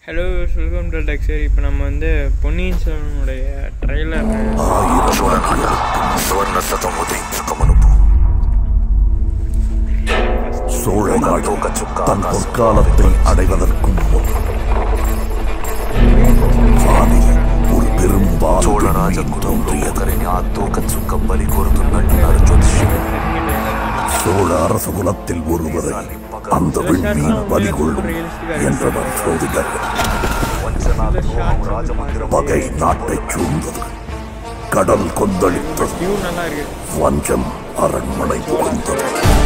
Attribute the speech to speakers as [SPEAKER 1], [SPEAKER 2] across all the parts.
[SPEAKER 1] hello welcome to டெக்ஸர் இப்போ நம்ம வந்து பொன்னியின் செல்வனுடைய ட்ரெய்லர்
[SPEAKER 2] ஆயிரம் வருடங்களுக்கும் சுவர்ண சதம் உதைத்து மனுப்பு சோழ நாடு தன் பொற்காலத்தை அடைவதற்கும் முன் வானில் ஒரு பெரும் வால் தோன்றியது சோழ அரச குலத்தில் ஒருவரை அந்த விண்மீன் பலிகொள்ளும் என்றனர் சோதிடர்கள் பகை நாட்டைச் சூழ்ந்தது கடல் கொந்தளித்தது
[SPEAKER 1] வியூ நல்லா இருக்கு
[SPEAKER 2] வஞ்சம் அரண்மனை புகுந்தது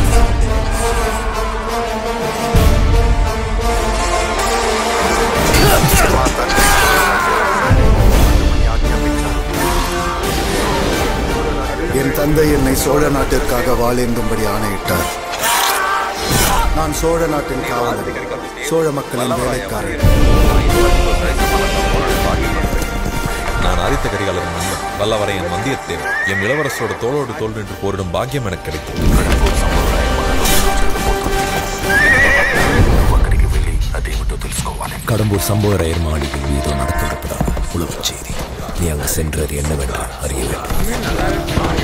[SPEAKER 3] என் தந்தை என்னை சோழ நாட்டிற்காக வாழேந்தும்படி ஆணையிட்டார் நான் சோழ நாட்டின் காவலர் சோழ மக்களின் வேலைக்காரன்
[SPEAKER 4] நான் ஆதித்த கரிகாலரின் மன்னன் வல்லவரையன் வந்தியத்தேவன் எம் இளவரசரோட தோளோடு தோல் நின்று போரிடும் பாக்கியம் எனக்கு கிடைத்தது
[SPEAKER 5] கடம்பூர் சம்புவரையர் மாளிகையில் ஏதோ நடக்க இருப்பதாக உளவுச் செய்தி நீ அங்கு சென்றது என்னவென்று அறிய வேண்டும்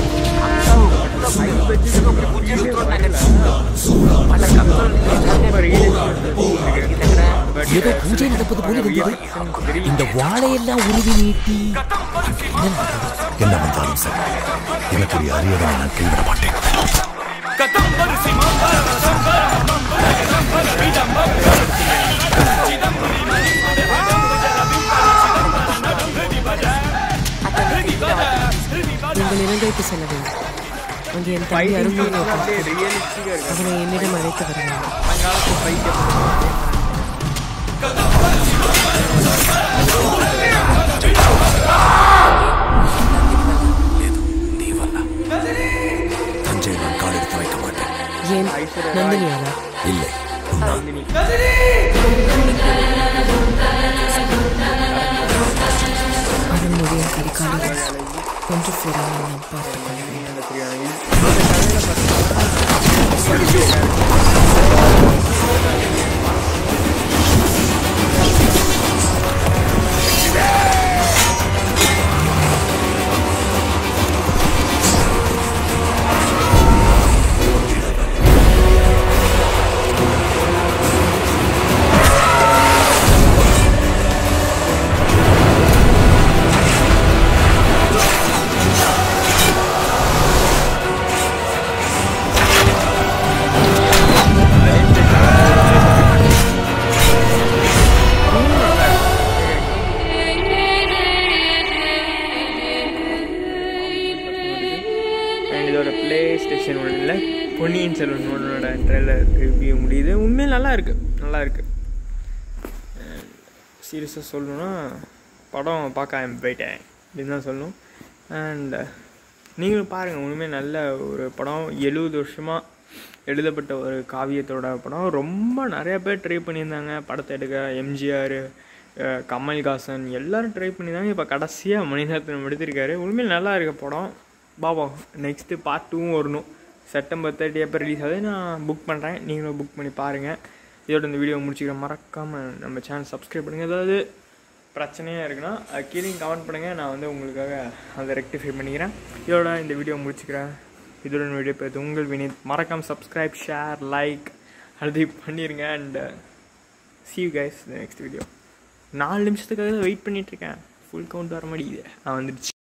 [SPEAKER 5] ஏதோ பூஜை நடப்பது போல இருந்தது இந்த வாழையெல்லாம் உருவி நீட்டி
[SPEAKER 2] என்ன வந்தாலும் சரி எனக்கு அறியவனை நான் கைவிட மாட்டேன்
[SPEAKER 6] நீங்கள் இலங்கைக்கு செல்ல வேண்டும் அங்கே என் தம்பி அருள்மொழி
[SPEAKER 1] ரியலிஸ்டிக்காக இருக்கு
[SPEAKER 6] அவனை என்னிடம் அழைத்து வருகிறான்
[SPEAKER 1] பழங்காலத்து ஃபைட்
[SPEAKER 5] தஞ்சை நான் காலெடுத்து வைக்க மாட்டேன்
[SPEAKER 6] ஏன் நந்தினியாலா
[SPEAKER 5] இல்லை
[SPEAKER 6] அருள்மொழியின் கரிகாலரை ஒன்று சேராமல் நாம் பார்த்துக் கொள்ள வேண்டும்
[SPEAKER 1] அண்ட் இதோட ப்ளே ஸ்டேஷன் ஒன்றில் பொன்னியின் செல்வன் ஒன்னோட ட்ரெய்லர் ரிவ்யூ முடியுது உண்மையில் நல்லா இருக்கு நல்லா இருக்கு சீரியஸாக சொல்லணும்னா படம் பார்க்க ஆரம்பி போயிட்டேன் அப்படின்னு தான் சொல்லணும் அண்ட் நீங்களும் பாருங்கள் உண்மையாக நல்ல ஒரு படம் எழுபது வருஷமாக எழுதப்பட்ட ஒரு காவியத்தோட படம் ரொம்ப நிறைய பேர் ட்ரை பண்ணியிருந்தாங்க படத்தை எடுக்க எம்ஜிஆர் கமல்ஹாசன் எல்லாரும் ட்ரை பண்ணியிருந்தாங்க இப்போ கடைசியாக மணிரத்னம் எடுத்திருக்காரு உண்மையில் நல்லா இருக்க படம் பாபா நெக்ஸ்ட்டு பார்ட் டூவும் வரணும் செப்டம்பர் தேர்ட்டி எப்போ ரிலீஸ் ஆகுது நான் புக் பண்ணுறேன் நீங்களும் புக் பண்ணி பாருங்கள் இதோட இந்த வீடியோ முடிச்சுக்கிறேன் மறக்காமல் நம்ம சேனல் சப்ஸ்கிரைப் பண்ணுங்கள் ஏதாவது பிரச்சனையாக இருக்குன்னா அது கீழே கமெண்ட் பண்ணுங்கள் நான் வந்து உங்களுக்காக அதை ரெக்டிஃபை பண்ணிக்கிறேன் இதோட இந்த வீடியோ முடிச்சுக்கிறேன் இதோட இந்த வீடியோ பார்த்து உங்கள் வினித் மறக்காமல் சப்ஸ்கிரைப் ஷேர் லைக் அது பண்ணிடுங்க and see you guys in the next video நாலு நிமிஷத்துக்காக வெயிட் பண்ணிகிட்ருக்கேன் ஃபுல் கவுண்ட் வர மாட்டேங்குது நான் வந்துடுச்சு